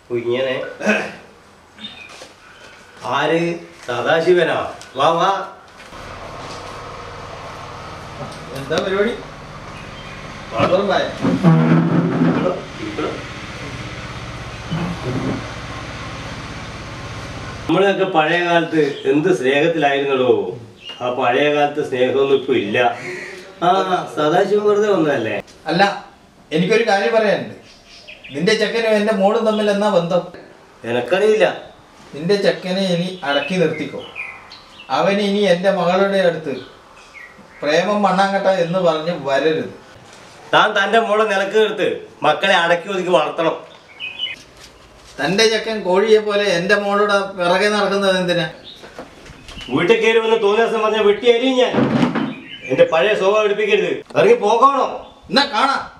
കുഞ്ഞനെ ആര് സദാശിവനാ വാ വാ എന്താ പരിപാടി വെള്ളം പായ നമ്മളൊക്കെ പഴയ കാലത്ത് എന്ത് സ്നേഹത്തിലായിരുന്നല്ലോ ആ പഴയ കാലത്ത് സ്നേഹമൊന്നും ഇപ്പൊ ഇല്ല ആ സദാശിവൻ വെറുതെ വന്നതല്ലേ അല്ല എനിക്കൊരു കാര്യം പറയാനുണ്ട് നിന്റെ ചെക്കനും എന്റെ മോളും തമ്മിൽ എന്നാ ബന്ധം എനക്കറിയില്ല നിന്റെ ചെക്കനെ ഇനി അടക്കി നിർത്തിക്കോ അവന് ഇനി എൻ്റെ മകളുടെ അടുത്ത് പ്രേമം മണ്ണാങ്കട്ട എന്ന് പറഞ്ഞ് വരരുത് താൻ തന്റെ മോളെ നിലക്ക് നിർത്ത് മക്കളെ അടക്കി ഒതുക്കി വളർത്തണം തൻ്റെ ചെക്കൻ കോഴിയെ പോലെ എൻ്റെ മോളുടെ പിറകെ നടക്കുന്നത് എന്തിനാ വീട്ടിൽ കയറി വന്ന് തോന്നിയ ദിവസം പറഞ്ഞ വെട്ടി അരിയും ഞാൻ എന്റെ പഴയ സ്വഭാവം എടുപ്പിക്കരുത് ഇറങ്ങി പോകണോ എന്നാ കാണാം